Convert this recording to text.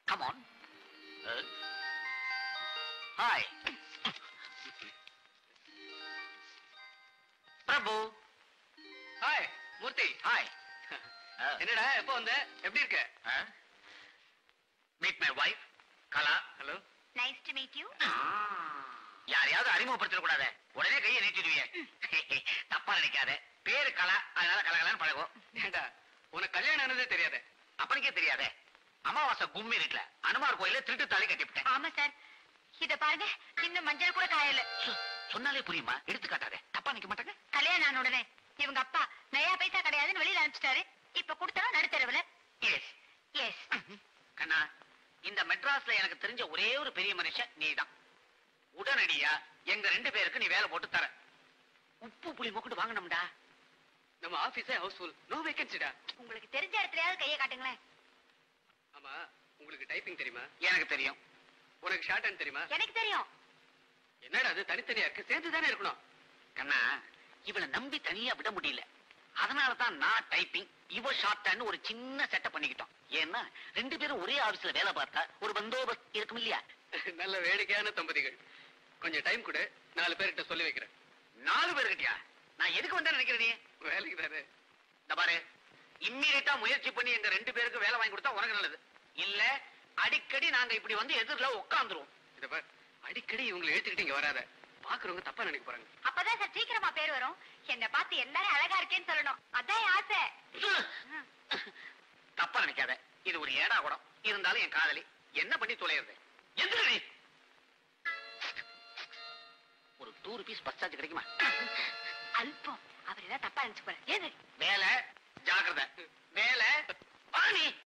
come on hi Prabhu hi Murthy hi என்னடா எப்போ வந்த எப்படி இருக்க meet my wife Kala hello nice to meet you யாரையாவது அறிமுகப்படுத்திட கூடாது உடனே கையை நீட்டிடுவீங்க தப்பா நினைக்காத பேரு கலா அதனால கலகலான்னு பழகும் ஏண்டா உனக்கு கல்யாணம் ஆனதே தெரியாத அப்பனுக்கே தெரியாதே அமாவாசை கும்மி இருக்குல அனுமார் கோயில திருட்டு தாலி கட்டிவிட்டேன் ஆமா சார் இத பாருங்க இன்னும் மஞ்சள் கூட காயல சொ- சொன்னாலே புரியுமா எடுத்துக்காட்டாதே தப்பா நிக்க மாட்டாங்க கல்யாணம் ஆன உடனே இவங்க அப்பா நயா பைசா கிடையாதுன்னு வெளியில அனுப்பிச்சிட்டாரு இப்ப கொடுத்தா நடுத்தரவுல எஸ் எஸ் கண்ணா இந்த மெட்ராஸ்ல எனக்கு தெரிஞ்ச ஒரே ஒரு பெரிய மனுஷன் நீதான் உடனடியா எங்க ரெண்டு பேருக்கு நீ வேலை போட்டு தர உப்பு புளி மொக்கிட்டு வாங்கணும்டா நம்ம ஆபீஸே ஹவுஸ்ஃபுல் நோ வேகன்சிடா உங்களுக்கு தெரிஞ்ச இடத்துலயாவது கையை காட்டுங்களேன் ஆமா உங்களுக்கு டைப்பிங் தெரியுமா எனக்கு தெரியும் உனக்கு ஷார்ட் ஹேண்ட் தெரியுமா எனக்கு தெரியும் என்னடா அது தனித்தனியா இருக்கு சேர்ந்து தானே இருக்கணும் கண்ணா இவளை நம்பி தனியா விட முடியல அதனால தான் நான் டைப்பிங் இவ ஷார்ட் ஒரு சின்ன செட்டப் பண்ணிக்கிட்டோம் ஏன்னா ரெண்டு பேரும் ஒரே ஆபீஸ்ல வேலை பார்த்தா ஒரு பந்தோபஸ்த் இருக்கும் இல்லையா நல்ல வேடிக்கையான தம்பதிகள் கொஞ்சம் டைம் கொடு நாலு பேர்கிட்ட சொல்லி வைக்கிறேன் நாலு பேருக்கிட்டயா நான் எதுக்கு வந்தேன் நினைக்கிறேன் நீ வேலைக்கு தானே இந்த பாரு இம்மீடியட்டா முயற்சி பண்ணி எங்க ரெண்டு பேருக்கு வேலை வாங்கி கொடுத்தா உனக்கு நல்லது இல்ல அடிக்கடி நாங்க இப்படி வந்து எதிரில் உட்காந்துருவோம் இத பார் அடிக்கடி இவங்களை எழுத்துக்கிட்டு இங்க வராத பாக்குறவங்க தப்பா நினைக்க போறாங்க அப்பதான் சார் சீக்கிரமா பேர் வரும் என்ன பார்த்து எல்லாரும் அழகா இருக்கேன்னு சொல்லணும் அதான் என் ஆசை தப்பா நினைக்காத இது ஒரு ஏடா குடம் இருந்தாலும் என் காதலி என்ன பண்ணி தொலைறது எந்திர நீ ஒரு டூ ருபீஸ் பஸ் சார்ஜ் கிடைக்குமா அல்பம் அவர் ஏதாவது தப்பா நினைச்சு போற ஏது வேலை ஜாக்கிரதை வேலை வாணி